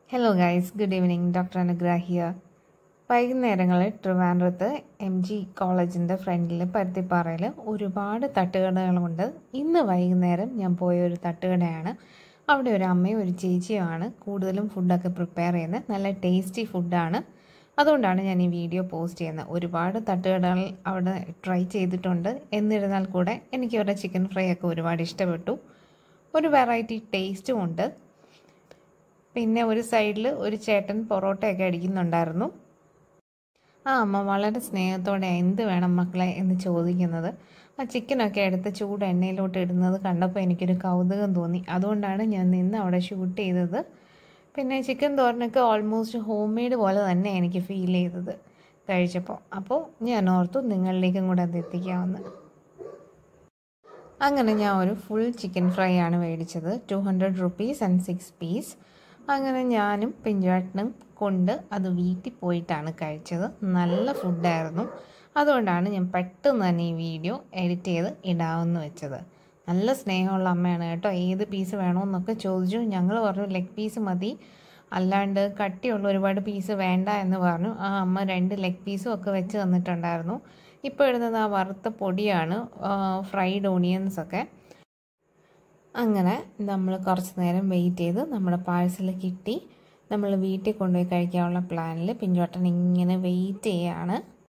hello guys good evening doctor Anugraha here വൈകുന്നേരങ്ങളിൽ ട്രിവാൻഡ്രത്ത് M G കോളേജിൻ്റെ ഫ്രണ്ടിൽ പരുത്തിപ്പാറയിൽ ഒരുപാട് തട്ടുകടകളുണ്ട് ഇന്ന് വൈകുന്നേരം ഞാൻ പോയ ഒരു തട്ടുകടയാണ് അവിടെ ഒരു അമ്മയും ഒരു ചേച്ചിയുമാണ് കൂടുതലും ഫുഡൊക്കെ പ്രിപ്പയർ ചെയ്യുന്നത് നല്ല ടേസ്റ്റി ഫുഡാണ് അതുകൊണ്ടാണ് ഞാൻ ഈ വീഡിയോ പോസ്റ്റ് ചെയ്യുന്നത് ഒരുപാട് തട്ടുകടകൾ അവിടെ ട്രൈ ചെയ്തിട്ടുണ്ട് എന്നിരുന്നാൽ കൂടെ എനിക്ക് അവരുടെ ചിക്കൻ ഫ്രൈ ഒക്കെ ഒരുപാട് ഇഷ്ടപ്പെട്ടു ഒരു വെറൈറ്റി ടേസ്റ്റും ഉണ്ട് പിന്നെ ഒരു സൈഡിൽ ഒരു ചേട്ടൻ പൊറോട്ടയൊക്കെ അടിക്കുന്നുണ്ടായിരുന്നു ആ അമ്മ വളരെ സ്നേഹത്തോടെ എന്ത് വേണം മക്കളെ എന്ന് ചോദിക്കുന്നത് ആ ചിക്കനൊക്കെ എടുത്ത് ചൂട് എണ്ണയിലോട്ട് ഇടുന്നത് കണ്ടപ്പോൾ എനിക്കൊരു കൗതുകം തോന്നി അതുകൊണ്ടാണ് ഞാൻ നിന്ന് അവിടെ ഷൂട്ട് ചെയ്തത് പിന്നെ ചിക്കൻ തോരനൊക്കെ ഓൾമോസ്റ്റ് ഹോം മെയ്ഡ് പോലെ തന്നെ എനിക്ക് ഫീൽ ചെയ്തത് കഴിച്ചപ്പോൾ അപ്പോൾ ഞാൻ ഓർത്തു നിങ്ങളിലേക്കും കൂടെ അത് എത്തിക്കാമെന്ന് അങ്ങനെ ഞാൻ ഒരു ഫുൾ ചിക്കൻ ഫ്രൈ ആണ് മേടിച്ചത് two hundred rupees and six piece അങ്ങനെ ഞാനും പിഞ്ചുവേട്ടനും കൊണ്ട് അത് വീട്ടിൽ പോയിട്ടാണ് കഴിച്ചത് നല്ല ഫുഡായിരുന്നു അതുകൊണ്ടാണ് ഞാൻ പെട്ടെന്ന് തന്നെ ഈ വീഡിയോ എഡിറ്റ് ചെയ്ത് ഇടാമെന്ന് വെച്ചത് നല്ല സ്നേഹമുള്ള അമ്മയാണ് കേട്ടോ ഏത് പീസ് വേണമെന്നൊക്കെ ചോദിച്ചു ഞങ്ങൾ പറഞ്ഞു ലെഗ് പീസ് മതി അല്ലാണ്ട് കട്ടിയുള്ള ഒരുപാട് പീസ് വേണ്ട എന്ന് പറഞ്ഞു ആ അമ്മ രണ്ട് ലെഗ് പീസും ഒക്കെ വെച്ച് തന്നിട്ടുണ്ടായിരുന്നു ഇപ്പോൾ ഇടുന്നത് ആ വറുത്ത പൊടിയാണ് ഫ്രൈഡ് ഓണിയൻസ് ഒക്കെ അങ്ങനെ നമ്മൾ കുറച്ച് നേരം വെയിറ്റ് ചെയ്ത് നമ്മുടെ പാഴ്സൽ കിട്ടി നമ്മൾ വീട്ടിൽ കൊണ്ടുപോയി കഴിക്കാനുള്ള പ്ലാനിൽ പിഞ്ചോട്ടൻ ഇങ്ങനെ വെയിറ്റ് ചെയ്യാണ്